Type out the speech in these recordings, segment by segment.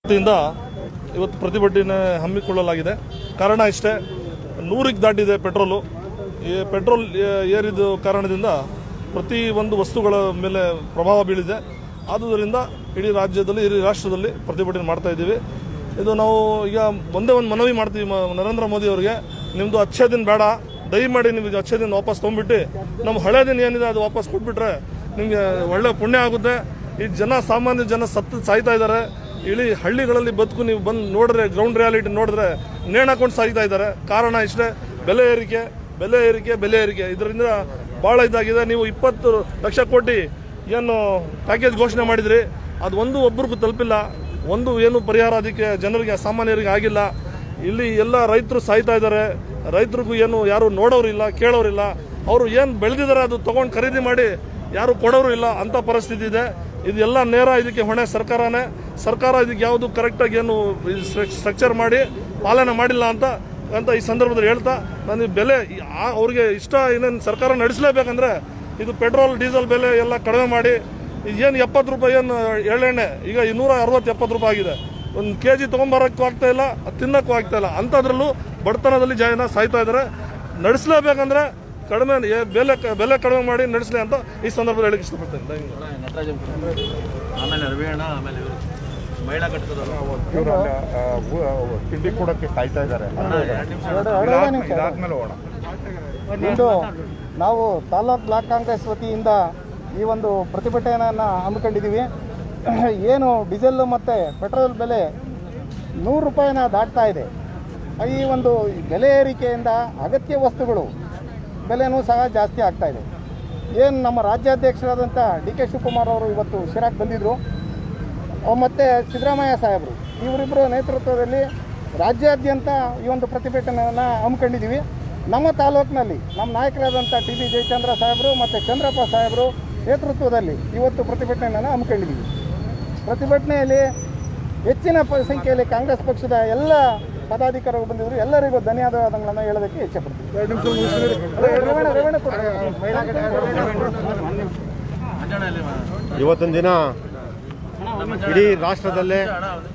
ವತಿಯಿಂದ ಇವತ್ತು ಪ್ರತಿಭಟನೆ ಹಮ್ಮಿಕೊಳ್ಳಲಾಗಿದೆ ಕಾರಣ ಇಷ್ಟೇ ನೂರಿಗೆ ದಾಟಿದೆ ಪೆಟ್ರೋಲು ಈ ಪೆಟ್ರೋಲ್ ಏ- ಏರಿದ ಕಾರಣದಿಂದ ಪ್ರತಿ ಒಂದು ವಸ್ತುಗಳ ಮೇಲೆ ಪ್ರಭಾವ ಬೀಳಿದೆ ಆದುದರಿಂದ ಇಡೀ ರಾಜ್ಯದಲ್ಲಿ ಇಡೀ ರಾಷ್ಟ್ರದಲ್ಲಿ ಪ್ರತಿಭಟನೆ ಮಾಡ್ತಾ ಇದ್ದೀವಿ ಇದು ನಾವು ಈಗ ಒಂದೇ ಒಂದು ಮನವಿ ಮಾಡ್ತೀವಿ ಮ- ನರೇಂದ್ರ ಮೋದಿ ಅವರಿಗೆ ನಿಮ್ಮದು ಅಚ್ಚೇ ದಿನ ಬೇಡ ದಯಮಾಡಿ ನೀವು ಅಚ್ಚೇ ದಿನ ವಾಪಸ್ ತೊಗೊಂಡ್ಬಿಟ್ಟು ನಮ್ಮ ಹಳೆ ದಿನ ಏನಿದೆ ಅದು ವಾಪಸ್ ಕೊಟ್ಬಿಟ್ರೆ ನಿಮಗೆ ಒಳ್ಳೆ ಪುಣ್ಯ ಆಗುತ್ತೆ ಈ ಜನ ಸಾಮಾನ್ಯ ಜನ ಸತ್ತು ಸಾಯ್ತಾ ಇದ್ದಾರೆ ಇಳಿ ಹಳ್ಳಿಗಳಲ್ಲಿ ಬದುಕು ನೀವು ಬಂದು ನೋಡಿದ್ರೆ ಗ್ರೌಂಡ್ ರಿಯಾಲಿಟಿ ನೋಡಿದ್ರೆ ನೇಣು ಹಾಕೊಂಡು ಸಾಯ್ತಾ ಇದ್ದಾರೆ ಕಾರಣ ಇಷ್ಟೇ ಬೆಲೆ ಏರಿಕೆ ಬೆಲೆ ಏರಿಕೆ ಬೆಲೆ ಏರಿಕೆ ಇದರಿಂದ ಭಾಳ ಇದಾಗಿದೆ ನೀವು ಇಪ್ಪತ್ತು ಲಕ್ಷ ಕೋಟಿ ಏನು ಪ್ಯಾಕೇಜ್ ಘೋಷಣೆ ಮಾಡಿದ್ರಿ ಅದು ಒಂದು ಒಬ್ರಿಗೂ ತಲುಪಿಲ್ಲ ಒಂದು ಏನು ಪರಿಹಾರ ಅದಕ್ಕೆ ಜನರಿಗೆ ಸಾಮಾನ್ಯರಿಗೆ ಆಗಿಲ್ಲ ಇಲ್ಲಿ ಎಲ್ಲ ರೈತರು ಸಾಯ್ತಾ ಇದ್ದಾರೆ ರೈತರಿಗೂ ಏನು ಯಾರು ನೋಡೋರಿಲ್ಲ ಕೇಳೋರಿಲ್ಲ ಅವರು ಏನು ಬೆಳೆದಿದ್ದಾರೆ ಅದು ತಗೊಂಡು ಖರೀದಿ ಮಾಡಿ ಯಾರು ಕೊಡೋರು ಇಲ್ಲ ಅಂತ ಪರಿಸ್ಥಿತಿ ಇದೆ ಇದೆಲ್ಲ ನೇರ ಇದಕ್ಕೆ ಹೊಣೆ ಸರ್ಕಾರನೇ ಸರ್ಕಾರ ಇದಕ್ಕೆ ಯಾವುದು ಕರೆಕ್ಟಾಗಿ ಏನು ಸ್ಟ್ರಕ್ಚರ್ ಮಾಡಿ ಪಾಲನೆ ಮಾಡಿಲ್ಲ ಅಂತ ಅಂತ ಈ ಸಂದರ್ಭದಲ್ಲಿ ಹೇಳ್ತಾ ನಾನು ಈ ಬೆಲೆ ಈ- ಆ- ಅವ್ರಿಗೆ ಇಷ್ಟ ಏನೇನು ಸರ್ಕಾರ ನಡೆಸಲೇಬೇಕಂದ್ರೆ ಇದು ಪೆಟ್ರೋಲ್ ಡೀಸೆಲ್ ಬೆಲೆ ಎಲ್ಲ ಕಡಿಮೆ ಮಾಡಿ ಏನು ಎಪ್ಪತ್ತು ರೂಪಾಯಿ ಏನು ಎಳ್ಳೆಣ್ಣೆ ಈಗ ಇನ್ನೂರ ಅರವತ್ತು ಎಪ್ಪತ್ತು ರೂಪಾಯಿ ಆಗಿದೆ ಒಂದು ಕೆ ಜಿ ತೊಗೊಂಬರೋಕ್ಕೂ ಆಗ್ತಾ ಇಲ್ಲ ಅದ್ ತಿನ್ನಕ್ಕೂ ಆಗ್ತಾ ಇಲ್ಲ ಅಂಥದ್ರಲ್ಲೂ ಬಡತನದಲ್ಲಿ ಜನ ಸಾಯ್ತಾ ಇದ್ದಾರೆ ನಡೆಸಲೇಬೇಕಂದ್ರೆ ಕಡಿಮೆ ಏ- ಬೆಲೆ ಬೆಲೆ ಕಡಿಮೆ ಮಾಡಿ ನಡೆಸಲಿ ಅಂತ ಈ ಸಂದರ್ಭದಲ್ಲಿ ಹೇಳಕ್ಕೆ ಇಷ್ಟಪಡ್ತೇನೆ ಧನ್ಯವಾದ ನಟರಾಜನ್ ಆಮೇಲೆ ರವಿಯಣ್ಣ ಆಮೇಲೆ ಇವರು ಮಹಿಳಾ ಘಟಕದವರು ಇವರು ತಿಂಡಿ ಕೊಡೋಕ್ಕೆ ಕಾಯ್ತಾ ಇದ್ದಾರೆ ಇದಾದ್ಮೇಲೆ ಹೋಗೋಣ ಇಂದು ನಾವು ತಾಲೂಕ್ ಬ್ಲಾಕ್ ಕಾಂಗ್ರೆಸ್ ವತಿಯಿಂದ ಈ ಒಂದು ಪ್ರತಿಭಟನೆಯನ್ನು ಹಮ್ಮಿಕೊಂಡಿದ್ದೀವಿ ಏನು ಡೀಸೆಲ್ ಮತ್ತು ಪೆಟ್ರೋಲ್ ಬೆಲೆ ನೂರು ರೂಪಾಯಿನ ದಾಟ್ತಾ ಇದೆ ಈ ಒಂದು ಬೆಲೆ ಏರಿಕೆಯಿಂದ ಅಗತ್ಯ ವಸ್ತುಗಳು ಬೆಲೆನೂ ಸಹ ಜಾಸ್ತಿ ಆಗ್ತಾ ಇದೆ ಏನು ನಮ್ಮ ರಾಜ್ಯಾಧ್ಯಕ್ಷರಾದಂಥ ಡಿ ಕೆ ಶಿವಕುಮಾರ್ ಅವರು ಇವತ್ತು ಶಿರಾಕ್ ಬಂದಿದ್ದರು ಮತ್ತು ಸಿದ್ದರಾಮಯ್ಯ ಸಾಹೇಬರು ಇವರಿಬ್ಬರ ನೇತೃತ್ವದಲ್ಲಿ ರಾಜ್ಯಾದ್ಯಂತ ಈ ಒಂದು ಪ್ರತಿಭಟನೆಯನ್ನು ಹಮ್ಮಿಕೊಂಡಿದ್ದೀವಿ ನಮ್ಮ ತಾಲೂಕಿನಲ್ಲಿ ನಮ್ಮ ನಾಯಕರಾದಂಥ ಟಿ ಬಿ ಜಯಚಂದ್ರ ಸಾಹೇಬರು ಮತ್ತು ಚಂದ್ರಪ್ಪ ಸಾಹೇಬರು ನೇತೃತ್ವದಲ್ಲಿ ಇವತ್ತು ಪ್ರತಿಭಟನೆಯನ್ನು ಹಮ್ಮಿಕೊಂಡಿದ್ದೀವಿ ಪ್ರತಿಭಟನೆಯಲ್ಲಿ ಹೆಚ್ಚಿನ ಪ- ಸಂಖ್ಯೆಯಲ್ಲಿ ಕಾಂಗ್ರೆಸ್ ಪಕ್ಷದ ಎಲ್ಲ ಪದಾಧಿಕಾರಿಗಳು ಬಂದಿದ್ದರು ಎಲ್ಲರಿಗೂ ಧನ್ಯವಾದಗಳನ್ನು ಹೇಳೋದಕ್ಕೆ ಇಚ್ಛೆಪಡ್ತೀನಿ ರವೀಣ ರವೀಣ ಕೊಡ್ರಿ. ಮಂಜಣ್ಣ ಇಲ್ಲಿ ಮಾ- ಇವತ್ತೊಂದು ದಿನ ಇಡೀ ರಾಷ್ಟ್ರದಲ್ಲೇ ಅಣ್ಣ ಒಂದು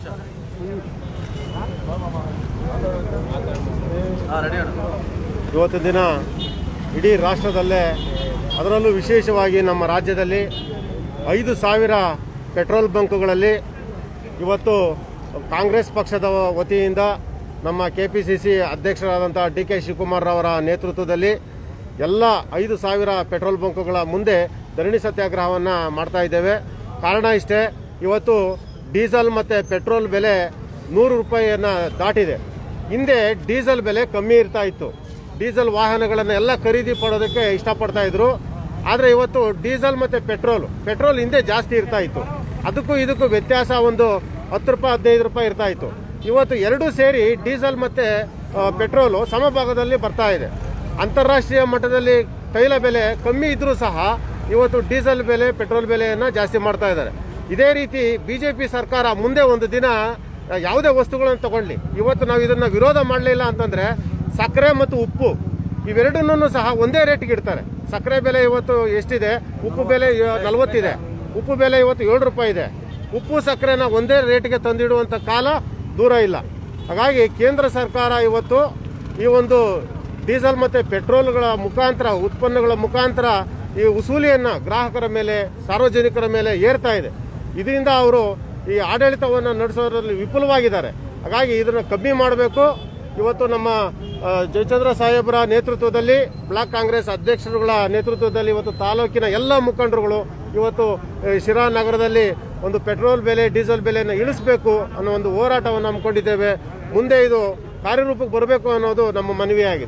ನಿಮಿಷ ಹಾಂ ರೆಡಿ ಅಣ್ಣ ಇವತ್ತು ದಿನ ಇಡೀ ರಾಷ್ಟ್ರದಲ್ಲೇ ಅದರಲ್ಲೂ ವಿಶೇಷವಾಗಿ ನಮ್ಮ ರಾಜ್ಯದಲ್ಲಿ ಐದು ಸಾವಿರ ಪೆಟ್ರೋಲ್ ಬಂಕ್ಗಳಲ್ಲಿ ಇವತ್ತು ಕಾಂಗ್ರೆಸ್ ಪಕ್ಷದ ವತಿಯಿಂದ ನಮ್ಮ ಕೆ ಪಿ ಸಿ ಸಿ ಅಧ್ಯಕ್ಷರಾದಂಥ ಡಿ ಕೆ ಶಿವಕುಮಾರ್ ಅವರ ನೇತೃತ್ವದಲ್ಲಿ ಎಲ್ಲ ಐದು ಸಾವಿರ ಪೆಟ್ರೋಲ್ ಬಂಕ್ಗಳ ಮುಂದೆ ಧರಣಿ ಸತ್ಯಾಗ್ರಹವನ್ನು ಮಾಡ್ತಾ ಇದ್ದೇವೆ ಕಾರಣ ಇಷ್ಟೇ ಇವತ್ತು ಡೀಸೆಲ್ ಮತ್ತು ಪೆಟ್ರೋಲ್ ಬೆಲೆ ನೂರು ರೂಪಾಯಿಯನ್ನು ದಾಟಿದೆ ಹಿಂದೆ ಡೀಸೆಲ್ ಬೆಲೆ ಕಮ್ಮಿ ಇರ್ತಾ ಇತ್ತು ಡೀಸೆಲ್ ವಾಹನಗಳನ್ನು ಎಲ್ಲ ಖರೀದಿ ಪಡೋದಕ್ಕೆ ಇಷ್ಟಪಡ್ತಾ ಇದ್ರು ಆದರೆ ಇವತ್ತು ಡೀಸೆಲ್ ಮತ್ತು ಪೆಟ್ರೋಲ್ ಪೆಟ್ರೋಲ್ ಹಿಂದೆ ಜಾಸ್ತಿ ಇರ್ತಾ ಇತ್ತು ಅದಕ್ಕೂ ಇದಕ್ಕೂ ವ್ಯತ್ಯಾಸ ಒಂದು ಹತ್ತು ರೂಪಾಯಿ ಹದಿನೈದು ರೂಪಾಯಿ ಇರ್ತಾ ಇತ್ತು ಇವತ್ತು ಎರಡೂ ಸೇರಿ ಡೀಸೆಲ್ ಮತ್ತು ಪೆಟ್ರೋಲು ಸಮಭಾಗದಲ್ಲಿ ಬರ್ತಾ ಇದೆ ಅಂತಾರಾಷ್ಟ್ರೀಯ ಮಟ್ಟದಲ್ಲಿ ತೈಲ ಬೆಲೆ ಕಮ್ಮಿ ಇದ್ರೂ ಸಹ ಇವತ್ತು ಡೀಸೆಲ್ ಬೆಲೆ ಪೆಟ್ರೋಲ್ ಬೆಲೆಯನ್ನು ಜಾಸ್ತಿ ಮಾಡ್ತಾ ಇದ್ದಾರೆ ಇದೇ ರೀತಿ ಬಿಜೆಪಿ ಸರ್ಕಾರ ಮುಂದೆ ಒಂದು ದಿನ ಆ, ಯಾವುದೇ ವಸ್ತುಗಳನ್ನು ತಗೊಳ್ಳಿ ಇವತ್ತು ನಾವು ಇದನ್ನ ವಿರೋಧ ಮಾಡಲಿಲ್ಲ ಅಂತಂದ್ರೆ ಸಕ್ಕರೆ ಮತ್ತು ಉಪ್ಪು ಇವೆರಡನ್ನೂ ಸಹ ಒಂದೇ ರೇಟ್ಗೆ ಇಡ್ತಾರೆ ಸಕ್ಕರೆ ಬೆಲೆ ಇವತ್ತು ಎಷ್ಟಿದೆ ಉಪ್ಪು ಬೆಲೆ ಇವ- ನಲವತ್ತಿದೆ ಉಪ್ಪು ಬೆಲೆ ಇವತ್ತು ಏಳು ರೂಪಾಯಿ ಇದೆ ಉಪ್ಪು ಸಕ್ಕರೆನ ಒಂದೇ ರೇಟ್ಗೆ ತಂದಿಡುವಂಥ ಕಾಲ ದೂರ ಇಲ್ಲ ಹಾಗಾಗಿ ಕೇಂದ್ರ ಸರ್ಕಾರ ಇವತ್ತು ಈ ಒಂದು ಡೀಸೆಲ್ ಮತ್ತು ಪೆಟ್ರೋಲ್ಗಳ ಮುಖಾಂತರ ಉತ್ಪನ್ನಗಳ ಮುಖಾಂತರ ಈ ಉಸೂಲಿಯನ್ನು ಗ್ರಾಹಕರ ಮೇಲೆ ಸಾರ್ವಜನಿಕರ ಮೇಲೆ ಏರ್ತಾ ಇದೆ ಇದರಿಂದ ಅವರು ಈ ಆಡಳಿತವನ್ನು ನಡೆಸೋದ್ರಲ್ಲಿ ವಿಫಲವಾಗಿದ್ದಾರೆ ಹಾಗಾಗಿ ಇದನ್ನು ಕಮ್ಮಿ ಮಾಡಬೇಕು ಇವತ್ತು ನಮ್ಮ ಆ, ಜಯಚಂದ್ರ ಸಾಹೇಬರ ನೇತೃತ್ವದಲ್ಲಿ ಬ್ಲಾಕ್ ಕಾಂಗ್ರೆಸ್ ಅಧ್ಯಕ್ಷರುಗಳ ನೇತೃತ್ವದಲ್ಲಿ ಇವತ್ತು ತಾಲೂಕಿನ ಎಲ್ಲ ಮುಖಂಡರುಗಳು ಇವತ್ತು ಆ, ಶಿರಾ ನಗರದಲ್ಲಿ ಒಂದು ಪೆಟ್ರೋಲ್ ಬೆಲೆ ಡೀಸೆಲ್ ಬೆಲೆಯನ್ನು ಇಳಿಸಬೇಕು ಅನ್ನೋ ಒಂದು ಹೋರಾಟವನ್ನು ಹಮ್ಮಿಕೊಂಡಿದ್ದೇವೆ ಮುಂದೆ ಇದು ಕಾರ್ಯರೂಪಕ್ಕೆ ಬರಬೇಕು ಅನ್ನೋದು ನಮ್ಮ ಮನವಿಯಾಗಿದೆ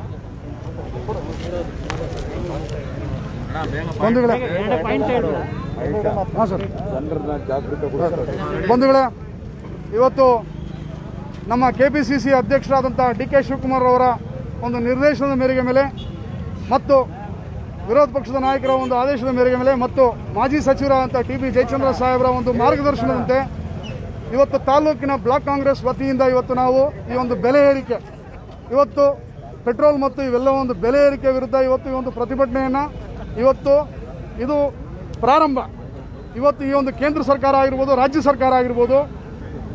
ಬಂಧುಗಳೇ ಹಾಂ ಸರ್ ಬಂಧುಗಳೇ ಇವತ್ತು ನಮ್ಮ ಕೆ ಪಿ ಸಿ ಸಿ ಅಧ್ಯಕ್ಷರಾದಂಥ ಡಿ ಕೆ ಶಿವಕುಮಾರ್ ಅವರ ಒಂದು ನಿರ್ದೇಶನದ ಮೇರೆಗೆ ಮೇಲೆ ಮತ್ತು ವಿರೋಧ ಪಕ್ಷದ ನಾಯಕರ ಒಂದು ಆದೇಶದ ಮೇರೆಗೆ ಮೇಲೆ ಮತ್ತು ಮಾಜಿ ಸಚಿವರಾದಂಥ ಟಿ ಬಿ ಜಯಚಂದ್ರ ಸಾಹೇಬರ ಒಂದು ಮಾರ್ಗದರ್ಶನದಂತೆ ಇವತ್ತು ತಾಲೂಕಿನ ಬ್ಲಾಕ್ ಕಾಂಗ್ರೆಸ್ ವತಿಯಿಂದ ಇವತ್ತು ನಾವು ಈ ಒಂದು ಬೆಲೆ ಏರಿಕೆ ಇವತ್ತು ಪೆಟ್ರೋಲ್ ಮತ್ತು ಇವೆಲ್ಲ ಒಂದು ಬೆಲೆ ಏರಿಕೆ ವಿರುದ್ಧ ಇವತ್ತು ಈ ಒಂದು ಪ್ರತಿಭಟನೆಯನ್ನು ಇವತ್ತು ಇದು ಪ್ರಾರಂಭ ಇವತ್ತು ಈ ಒಂದು ಕೇಂದ್ರ ಸರ್ಕಾರ ಆಗಿರ್ಬೋದು ರಾಜ್ಯ ಸರ್ಕಾರ ಆಗಿರ್ಬೋದು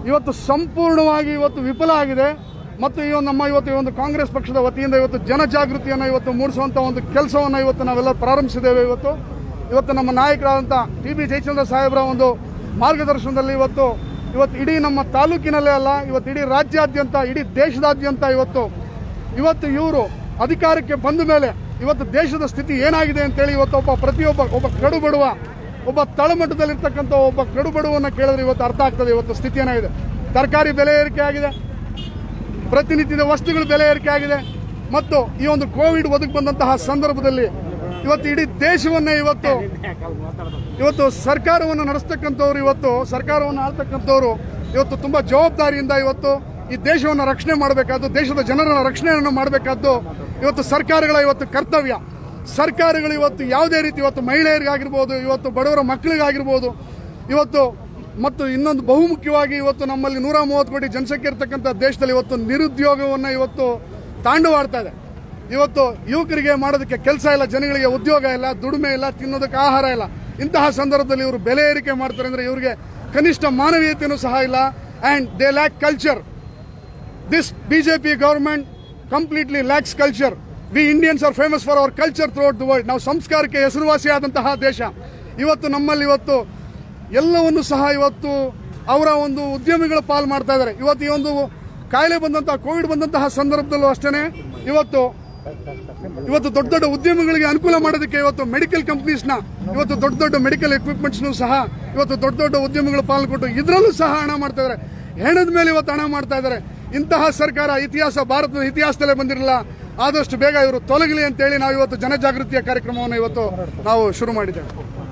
ಇವತ್ತು ಸಂಪೂರ್ಣವಾಗಿ ಇವತ್ತು ವಿಫಲ ಆಗಿದೆ ಮತ್ತು ಈ ಒಂದು ನಮ್ಮ ಇವತ್ತು ಈ ಒಂದು ಕಾಂಗ್ರೆಸ್ ಪಕ್ಷದ ವತಿಯಿಂದ ಇವತ್ತು ಜನಜಾಗೃತಿಯನ್ನು ಇವತ್ತು ಮೂಡಿಸುವಂಥ ಒಂದು ಕೆಲಸವನ್ನು ಇವತ್ತು ನಾವೆಲ್ಲ ಪ್ರಾರಂಭಿಸಿದ್ದೇವೆ ಇವತ್ತು ಇವತ್ತು ನಮ್ಮ ನಾಯಕರಾದಂಥ ಟಿ ಬಿ ಜಯಚಂದ್ರ ಸಾಹೇಬರ ಒಂದು ಮಾರ್ಗದರ್ಶನದಲ್ಲಿ ಇವತ್ತು ಇವತ್ತು ಇಡೀ ನಮ್ಮ ತಾಲೂಕಿನಲ್ಲೇ ಅಲ್ಲ ಇವತ್ತು ಇಡೀ ರಾಜ್ಯಾದ್ಯಂತ ಇಡೀ ದೇಶದಾದ್ಯಂತ ಇವತ್ತು ಇವತ್ತು ಇವರು ಅಧಿಕಾರಕ್ಕೆ ಬಂದ ಮೇಲೆ ಇವತ್ತು ದೇಶದ ಸ್ಥಿತಿ ಏನಾಗಿದೆ ಅಂತೇಳಿ ಇವತ್ತು ಒಬ್ಬ ಪ್ರತಿಯೊಬ್ಬ ಒಬ್ಬ ಕಡು ಬಡುವ ಒಬ್ಬ ತಳಮಟ್ಟದಲ್ಲಿರ್ತಕ್ಕಂಥ ಒಬ್ಬ ಕಡು ಬಡವನ್ನ ಕೇಳಿದ್ರೆ ಇವತ್ತು ಅರ್ಥ ಆಗ್ತದೆ ಇವತ್ತು ಸ್ಥಿತಿ ಏನಾಗಿದೆ ತರಕಾರಿ ಬೆಲೆ ಏರಿಕೆ ಆಗಿದೆ ಪ್ರತಿನಿತ್ಯದ ವಸ್ತುಗಳ ಬೆಲೆ ಏರಿಕೆ ಆಗಿದೆ ಮತ್ತು ಈ ಒಂದು ಕೋವಿಡ್ ಒದಗಿ ಬಂದಂತಹ ಸಂದರ್ಭದಲ್ಲಿ ಇವತ್ತು ಇಡೀ ದೇಶವನ್ನೇ ಇವತ್ತು ಇವತ್ತು ಸರ್ಕಾರವನ್ನು ನಡೆಸ್ತಕ್ಕಂಥವ್ರು ಇವತ್ತು ಸರ್ಕಾರವನ್ನು ಆಳ್ತಕ್ಕಂಥವ್ರು ಇವತ್ತು ತುಂಬಾ ಜವಾಬ್ದಾರಿಯಿಂದ ಇವತ್ತು ಈ ದೇಶವನ್ನು ರಕ್ಷಣೆ ಮಾಡಬೇಕಾದ್ದು ದೇಶದ ಜನರನ್ನ ರಕ್ಷಣೆಯನ್ನು ಮಾಡಬೇಕಾದ್ದು ಇವತ್ತು ಸರ್ಕಾರಗಳ ಇವತ್ತು ಕರ್ತವ್ಯ ಸರ್ಕಾರಗಳು ಇವತ್ತು ಯಾವುದೇ ರೀತಿ ಇವತ್ತು ಮಹಿಳೆಯರಿಗಾಗಿರ್ಬೋದು ಇವತ್ತು ಬಡವರ ಮಕ್ಕಳಿಗಾಗಿರ್ಬೋದು ಇವತ್ತು ಮತ್ತು ಇನ್ನೊಂದು ಬಹುಮುಖ್ಯವಾಗಿ ಇವತ್ತು ನಮ್ಮಲ್ಲಿ ನೂರ ಮೂವತ್ತು ಕೋಟಿ ಜನಸಂಖ್ಯೆ ಇರತಕ್ಕಂಥ ದೇಶದಲ್ಲಿ ಇವತ್ತು ನಿರುದ್ಯೋಗವನ್ನು ಇವತ್ತು ತಾಂಡವಾಡ್ತಾ ಇದೆ ಇವತ್ತು ಯುವಕರಿಗೆ ಮಾಡೋದಕ್ಕೆ ಕೆಲಸ ಇಲ್ಲ ಜನಗಳಿಗೆ ಉದ್ಯೋಗ ಇಲ್ಲ ದುಡಿಮೆ ಇಲ್ಲ ತಿನ್ನೋದಕ್ಕೆ ಆಹಾರ ಇಲ್ಲ ಇಂತಹ ಸಂದರ್ಭದಲ್ಲಿ ಇವರು ಬೆಲೆ ಏರಿಕೆ ಮಾಡ್ತಾರೆ ಅಂದ್ರೆ ಇವರಿಗೆ ಕನಿಷ್ಠ ಮಾನವೀಯತೆಯೂ ಸಹ ಇಲ್ಲ and they lack culture this BJP government completely lacks culture we Indians are famous for our culture throughout the world ನಾವು ಸಂಸ್ಕಾರಕ್ಕೆ ಹೆಸರುವಾಸಿಯಾದಂತಹ ದೇಶ ಇವತ್ತು ನಮ್ಮಲ್ಲಿ ಇವತ್ತು ಎಲ್ಲವನ್ನು ಸಹ ಇವತ್ತು ಅವರ ಒಂದು ಉದ್ಯಮಿಗಳ ಪಾಲು ಮಾಡ್ತಾ ಇದ್ದಾರೆ ಇವತ್ತು ಈ ಒಂದು ಕಾಯಿಲೆ ಬಂದಂತಹ ಕೋವಿಡ್ ಬಂದಂತಹ ಸಂದರ್ಭದಲ್ಲೂ ಅಷ್ಟೇ ಇವತ್ತು ಇವತ್ತು ದೊಡ್ಡ ದೊಡ್ಡ ಉದ್ಯಮಗಳಿಗೆ ಅನುಕೂಲ ಮಾಡೋದಕ್ಕೆ ಇವತ್ತು ಮೆಡಿಕಲ್ ಕಂಪ್ನೀಸ್ನ ಇವತ್ತು ದೊಡ್ಡ ದೊಡ್ಡ ಮೆಡಿಕಲ್ ಎಕ್ವಿಪ್ಮೆಂಟ್ಸ್ನು ಸಹ ಇವತ್ತು ದೊಡ್ಡ ದೊಡ್ಡ ಉದ್ಯಮಗಳು ಪಾಲು ಕೊಟ್ಟು ಇದರಲ್ಲೂ ಸಹ ಹಣ ಮಾಡ್ತಾ ಇದ್ದಾರೆ ಹೆಣದ ಮೇಲೆ ಇವತ್ತು ಹಣ ಮಾಡ್ತಾ ಇದ್ದಾರೆ ಇಂತಹ ಸರ್ಕಾರ ಇತಿಹಾಸ ಭಾರತದ ಇತಿಹಾಸದಲ್ಲೇ ಬಂದಿರಲಿಲ್ಲ ಆದಷ್ಟು ಬೇಗ ಇವರು ತೊಲಗಲಿ ಅಂತೇಳಿ ನಾವು ಇವತ್ತು ಜನಜಾಗೃತಿಯ ಕಾರ್ಯಕ್ರಮವನ್ನು ಇವತ್ತು ನಾವು ಶುರು ಮಾಡಿದ್ದೇವೆ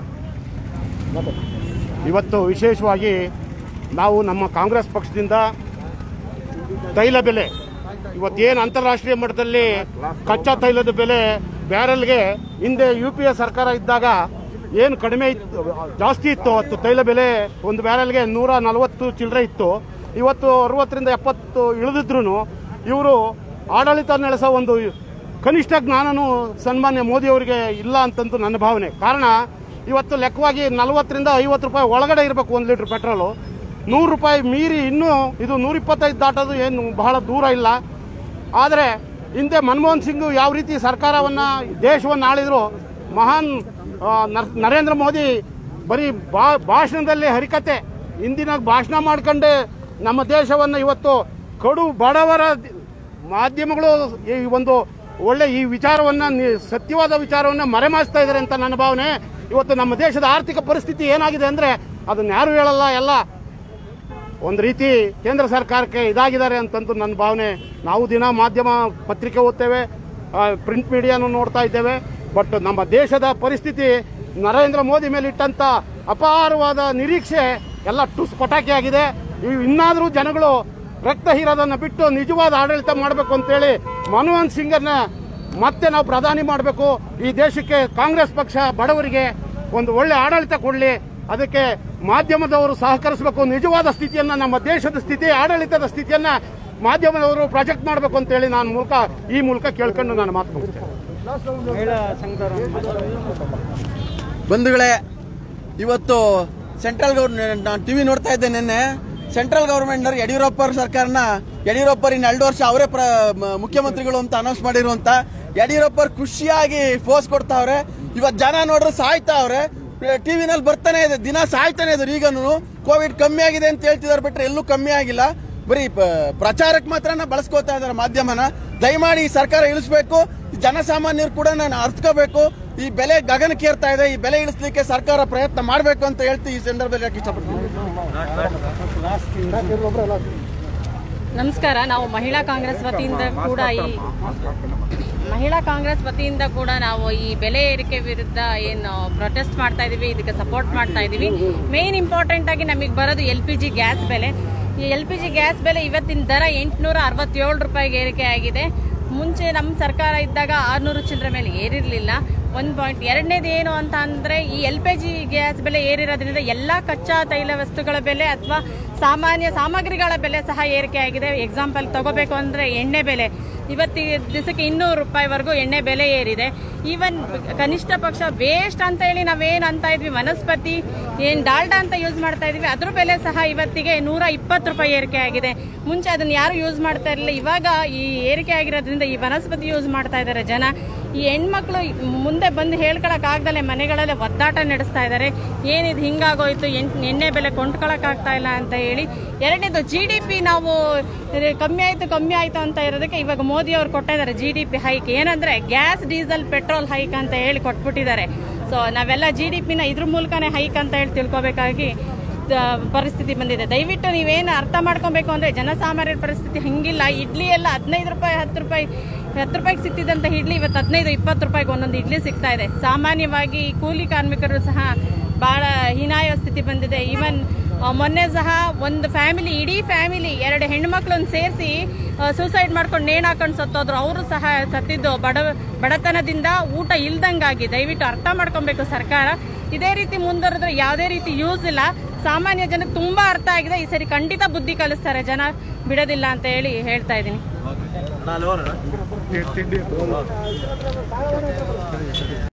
ಇವತ್ತು ವಿಶೇಷವಾಗಿ ನಾವು ನಮ್ಮ ಕಾಂಗ್ರೆಸ್ ಪಕ್ಷದಿಂದ ತೈಲ ಬೆಲೆ ಇವತ್ತೇನು ಅಂತಾರಾಷ್ಟ್ರೀಯ ಮಟ್ಟದಲ್ಲಿ ಕಚ್ಚಾ ತೈಲದ ಬೆಲೆ ಬ್ಯಾರಲ್ಗೆ ಹಿಂದೆ ಯು ಪಿ ಎ ಸರ್ಕಾರ ಇದ್ದಾಗ ಏನು ಕಡಿಮೆ ಇತ್ತು ಜಾಸ್ತಿ ಇತ್ತು ಅವತ್ತು ತೈಲ ಬೆಲೆ ಒಂದು ಬ್ಯಾರಲ್ಗೆ ನೂರ ನಲವತ್ತು ಚಿಲ್ಲರೆ ಇತ್ತು ಇವತ್ತು ಅರವತ್ತರಿಂದ ಎಪ್ಪತ್ತು ಇಳಿದಿದ್ರು ಇವರು ಆಡಳಿತ ನಡೆಸೋ ಒಂದು ಕನಿಷ್ಠ ಜ್ಞಾನನೂ ಸನ್ಮಾನ್ಯ ಮೋದಿಯವರಿಗೆ ಇಲ್ಲ ಅಂತಂದು ನನ್ನ ಭಾವನೆ ಕಾರಣ ಇವತ್ತು ಲೆಕ್ಕವಾಗಿ ನಲವತ್ತರಿಂದ ಐವತ್ತು ರೂಪಾಯಿ ಒಳಗಡೆ ಇರಬೇಕು ಒಂದು ಲೀಟ್ರ್ ಪೆಟ್ರೋಲು ನೂರು ರೂಪಾಯಿ ಮೀರಿ ಇನ್ನೂ ಇದು ನೂರಿಪ್ಪತ್ತೈದು ದಾಟೋದು ಏನು ಬಹಳ ದೂರ ಇಲ್ಲ ಆದರೆ ಹಿಂದೆ ಮನಮೋಹನ್ ಸಿಂಗ್ ಯಾವ ರೀತಿ ಸರ್ಕಾರವನ್ನು ದೇಶವನ್ನು ಆಳಿದ್ರು ಮಹಾನ್ ಆ, ನರ್- ನರೇಂದ್ರ ಮೋದಿ ಬರೀ ಬಾ ಭಾಷಣದಲ್ಲಿ ಹರಿಕತೆ ಹಿಂದಿನ ಭಾಷಣ ಮಾಡ್ಕೊಂಡೆ ನಮ್ಮ ದೇಶವನ್ನು ಇವತ್ತು ಕಡು ಬಡವರ ದಿ- ಮಾಧ್ಯಮಗಳು ಈ ಒಂದು ಒಳ್ಳೆ ಈ ವಿಚಾರವನ್ನು ನಿ- ಸತ್ಯವಾದ ವಿಚಾರವನ್ನು ಮರೆಮಾಚ್ತಾ ಇದ್ದಾರೆ ಅಂತ ನನ್ನ ಭಾವನೆ ಇವತ್ತು ನಮ್ಮ ದೇಶದ ಆರ್ಥಿಕ ಪರಿಸ್ಥಿತಿ ಏನಾಗಿದೆ ಅಂದರೆ ಅದನ್ನ ಯಾರು ಹೇಳಲ್ಲ ಎಲ್ಲ ಒಂದು ರೀತಿ ಕೇಂದ್ರ ಸರ್ಕಾರಕ್ಕೆ ಇದಾಗಿದ್ದಾರೆ ಅಂತಂದು ನನ್ನ ಭಾವನೆ ನಾವು ದಿನ ಮಾಧ್ಯಮ ಪತ್ರಿಕೆ ಓದ್ತೇವೆ ಪ್ರಿಂಟ್ ಮೀಡಿಯಾನು ನೋಡ್ತಾ ಇದ್ದೇವೆ ಬಟ್ ನಮ್ಮ ದೇಶದ ಪರಿಸ್ಥಿತಿ ನರೇಂದ್ರ ಮೋದಿ ಮೇಲೆ ಇಟ್ಟಂತ ಅಪಾರವಾದ ನಿರೀಕ್ಷೆ ಎಲ್ಲ ಟುಸ್ ಪಟಾಕಿ ಆಗಿದೆ ಇವ್ ಇನ್ನಾದರೂ ಜನಗಳು ರಕ್ತ ಹೀರೋದನ್ನು ಬಿಟ್ಟು ನಿಜವಾದ ಆಡಳಿತ ಮಾಡಬೇಕು ಅಂತೇಳಿ ಮನಮೋಹನ್ ಸಿಂಗನ್ನ ಮತ್ತೆ ನಾವು ಪ್ರಧಾನಿ ಮಾಡಬೇಕು ಈ ದೇಶಕ್ಕೆ ಕಾಂಗ್ರೆಸ್ ಪಕ್ಷ ಬಡವರಿಗೆ ಒಂದು ಒಳ್ಳೆ ಆಡಳಿತ ಕೊಡಲಿ ಅದಕ್ಕೆ ಮಾಧ್ಯಮದವರು ಸಹಕರಿಸಬೇಕು ನಿಜವಾದ ಸ್ಥಿತಿಯನ್ನ ನಮ್ಮ ದೇಶದ ಸ್ಥಿತಿ ಆಡಳಿತದ ಸ್ಥಿತಿಯನ್ನ ಮಾಧ್ಯಮದವರು ಪ್ರಾಜೆಕ್ಟ್ ಮಾಡಬೇಕು ಅಂತೇಳಿ ನಾನು ಮೂಲಕ ಈ ಮೂಲಕ ಕೇಳ್ಕೊಂಡು ನಾನು ಮಾತು ಮುಗಿಸ್ತೇನೆ ಬಂಧುಗಳೇ ಇವತ್ತು ಸೆಂಟ್ರಲ್ ಗೌರ್ಮೆಂಟ್ ನಾನು ಟಿವಿ ನೋಡ್ತಾ ಇದ್ದೆ ನಿನ್ನೆ ಸೆಂಟ್ರಲ್ ಗೌರ್ಮೆಂಟ್ ಯಡಿಯೂರಪ್ಪ ಅವ್ರ ಸರ್ಕಾರನ ಯಡಿಯೂರಪ್ಪ ಇನ್ನು ಎರಡು ವರ್ಷ ಅವರೇ ಪ್ರ ಮ- ಮುಖ್ಯಮಂತ್ರಿಗಳು ಅಂತ ಅನೌನ್ಸ್ ಮಾಡಿರುವಂತ ಯಡಿಯೂರಪ್ಪ ಅವ್ರು ಖುಷಿಯಾಗಿ ಫೋರ್ಸ್ ಕೊಡ್ತಾವ್ರೆ ಇವತ್ತು ಜನ ನೋಡ್ರೆ ಸಾಯ್ತಾವ್ರೆ ಟಿವಿನಲ್ಲಿ ಬರ್ತಾನೆ ಇದೆ ದಿನ ಸಾಯ್ತಾನೆ ಇದ್ರು ಈಗನು ಕೋವಿಡ್ ಕಮ್ಮಿ ಆಗಿದೆ ಅಂತ ಹೇಳ್ತಿದಾರೆ ಬಿಟ್ರೆ ಎಲ್ಲೂ ಕಮ್ಮಿ ಆಗಿಲ್ಲ ಬರೀ ಪ- ಪ್ರಚಾರಕ್ಕೆ ಮಾತ್ರನ ಬಳಸ್ಕೋತಾ ಇದ್ದಾರೆ ಮಾಧ್ಯಮನ ದಯಮಾಡಿ ಈ ಸರ್ಕಾರ ಇಳಿಸ್ಬೇಕು ಜನಸಾಮಾನ್ಯರು ಕೂಡ ನಾನು ಅರ್ಥಕೋಬೇಕು ಈ ಬೆಲೆ ಗಗನಕ್ಕೇರ್ತಾ ಇದೆ ಈ ಬೆಲೆ ಇಳಿಸ್ಲಿಕ್ಕೆ ಸರ್ಕಾರ ಪ್ರಯತ್ನ ಮಾಡಬೇಕು ಅಂತ ಹೇಳ್ತಿ ಈ ಸಂದರ್ಭದಲ್ಲಿ ಯಾಕೆ ಇಷ್ಟಪಡ್ತೀನಿ ನಮಸ್ಕಾರ ನಾವು ಮಹಿಳಾ ಕಾಂಗ್ರೆಸ್ ವತಿಯಿಂದ ಕೂಡ ಈ ಮಹಿಳಾ ಕಾಂಗ್ರೆಸ್ ವತಿಯಿಂದ ಕೂಡ ನಾವು ಈ ಬೆಲೆ ಏರಿಕೆ ವಿರುದ್ಧ ಏನು ಪ್ರೊಟೆಸ್ಟ್ ಮಾಡ್ತಾ ಇದೀವಿ ಇದಕ್ಕೆ ಸಪೋರ್ಟ್ ಮಾಡ್ತಾ ಇದೀವಿ ಮೇನ್ ಇಂಪಾರ್ಟೆಂಟ್ ಆಗಿ ನಮಗೆ ಬರೋದು ಎಲ್ ಪಿ ಜಿ ಗ್ಯಾಸ್ ಬೆಲೆ ಈ ಎಲ್ ಪಿ ಜಿ ಗ್ಯಾಸ್ ಬೆಲೆ ಇವತ್ತಿನ ದರ ಎಂಟುನೂರ ಅರವತ್ತೇಳು ರೂಪಾಯಿಗೆ ಏರಿಕೆ ಆಗಿದೆ ಮುಂಚೆ ನಮ್ಮ ಸರ್ಕಾರ ಇದ್ದಾಗ ಆರ್ನೂರು ಚಿಲ್ಲರೆ ಮೇಲೆ ಏರಿರಲಿಲ್ಲ ಒಂದು ಪಾಯಿಂಟ್ ಎರಡನೇದು ಏನು ಅಂತ ಅಂದ್ರೆ ಈ ಎಲ್ ಪಿ ಜಿ ಗ್ಯಾಸ್ ಬೆಲೆ ಏರಿರೋದ್ರಿಂದ ಎಲ್ಲಾ ಕಚ್ಚಾ ತೈಲ ವಸ್ತುಗಳ ಬೆಲೆ ಅಥವಾ ಸಾಮಾನ್ಯ ಸಾಮಗ್ರಿಗಳ ಬೆಲೆ ಸಹ ಏರಿಕೆ ಆಗಿದೆ ಎಕ್ಸಾಂಪಲ್ ತಗೋಬೇಕು ಅಂದರೆ ಎಣ್ಣೆ ಬೆಲೆ ಇವತ್ತಿ ದಿವಸಕ್ಕೆ ಇನ್ನೂರು ರೂಪಾಯಿವರೆಗೂ ಎಣ್ಣೆ ಬೆಲೆ ಏರಿದೆ ಈವನ್ ಕನಿಷ್ಠ ಪಕ್ಷ ವೇಸ್ಟ್ ಅಂತ ಹೇಳಿ ನಾವೇನು ಅಂತ ಇದ್ವಿ ವನಸ್ಪತಿ ಏನು ಡಾಲ್ಡಾ ಅಂತ ಯೂಸ್ ಮಾಡ್ತಾ ಇದ್ವಿ ಅದ್ರ ಬೆಲೆ ಸಹ ಇವತ್ತಿಗೆ ನೂರ ಇಪ್ಪತ್ತು ರೂಪಾಯಿ ಏರಿಕೆ ಆಗಿದೆ ಮುಂಚೆ ಅದನ್ನು ಯಾರು ಯೂಸ್ ಮಾಡ್ತಾ ಇರಲಿಲ್ಲ ಇವಾಗ ಈ ಏರಿಕೆ ಆಗಿರೋದ್ರಿಂದ ಈ ವನಸ್ಪತಿ ಯೂಸ್ ಮಾಡ್ತಾ ಇದ್ದಾರೆ ಜನ ಈ ಹೆಣ್ಮಕ್ಳು ಮುಂದೆ ಬಂದು ಹೇಳ್ಕೊಳಕ್ಕಾಗ್ದಲೆ ಮನೆಗಳಲ್ಲೇ ಒದ್ದಾಟ ನಡೆಸ್ತಾ ಇದ್ದಾರೆ ಏನಿದು ಹಿಂಗಾಗೋಯ್ತು ಎಣ್- ಎಣ್ಣೆ ಬೆಲೆ ಕೊಂಡ್ಕೊಳಕ್ಕಾಗ್ತಾ ಇಲ್ಲ ಅಂತ ಹೇಳಿ ಎರಡನೇದು ಜಿ ಡಿ ಪಿ ನಾವು ಇದು ಕಮ್ಮಿ ಆಯಿತು ಕಮ್ಮಿ ಆಯಿತು ಅಂತ ಇರೋದಕ್ಕೆ ಇವಾಗ ಮೋದಿ ಅವರು ಕೊಟ್ಟಿದ್ದಾರೆ ಜಿ ಡಿ ಪಿ ಹೈಕ್ ಏನಂದರೆ ಗ್ಯಾಸ್ ಡೀಸೆಲ್ ಪೆಟ್ರೋಲ್ ಹೈಕ್ ಅಂತ ಹೇಳಿ ಕೊಟ್ಬಿಟ್ಟಿದ್ದಾರೆ ಸೊ ನಾವೆಲ್ಲ ಜಿ ಡಿ ಪಿನ ಇದ್ರ ಮೂಲಕನೇ ಹೈಕ್ ಅಂತ ಹೇಳಿ ತಿಳ್ಕೊಬೇಕಾಗಿ ದ- ಪರಿಸ್ಥಿತಿ ಬಂದಿದೆ ದಯವಿಟ್ಟು ನೀವೇನು ಅರ್ಥ ಮಾಡ್ಕೊಬೇಕು ಅಂದರೆ ಜನಸಾಮಾನ್ಯರ ಪರಿಸ್ಥಿತಿ ಹಂಗಿಲ್ಲ ಇಡ್ಲಿ ಎಲ್ಲ ಹದಿನೈದು ರೂಪಾಯಿ ಹತ್ತು ರೂಪಾಯಿ ಹತ್ತು ರೂಪಾಯಿಗೆ ಸಿಗ್ತಿದ್ದಂಥ ಇಡ್ಲಿ ಇವತ್ತು ಹದಿನೈದು ಇಪ್ಪತ್ತು ರೂಪಾಯಿಗೆ ಒಂದೊಂದು ಇಡ್ಲಿ ಸಿಗ್ತಾ ಇದೆ ಸಾಮಾನ್ಯವಾಗಿ ಕೂಲಿ ಕಾರ್ಮಿಕರು ಸಹ ಭಾಳ ಹೀನಾಯ ಸ್ಥಿತಿ ಬಂದಿದೆ ಈವನ್ ಮೊನ್ನೆ ಸಹ ಒಂದು ಫ್ಯಾಮಿಲಿ ಇಡೀ ಫ್ಯಾಮಿಲಿ ಎರಡು ಹೆಣ್ಮಕ್ಳನ್ನ ಸೇರಿಸಿ ಸೂಸೈಡ್ ಮಾಡ್ಕೊಂಡು ನೇಣು ಹಾಕೊಂಡು ಸತ್ತೋದ್ರು ಅವರು ಸಹ ಸತ್ತಿದ್ದು ಬಡ ಬಡತನದಿಂದ ಊಟ ಇಲ್ದಂಗಾಗಿ ದಯವಿಟ್ಟು ಅರ್ಥ ಮಾಡ್ಕೊಬೇಕು ಸರ್ಕಾರ ಇದೇ ರೀತಿ ಮುಂದುವರೆದ್ರೆ ಯಾವುದೇ ರೀತಿ ಯೂಸ್ ಇಲ್ಲ ಸಾಮಾನ್ಯ ಜನಕ್ಕೆ ತುಂಬಾ ಅರ್ಥ ಆಗಿದೆ ಈ ಸರಿ ಖಂಡಿತ ಬುದ್ಧಿ ಕಲಿಸ್ತಾರೆ ಜನ ಬಿಡೋದಿಲ್ಲ ಅಂತ ಹೇಳಿ ಹೇಳ್ತಾ ಇದ್ದೀನಿ ನಾನು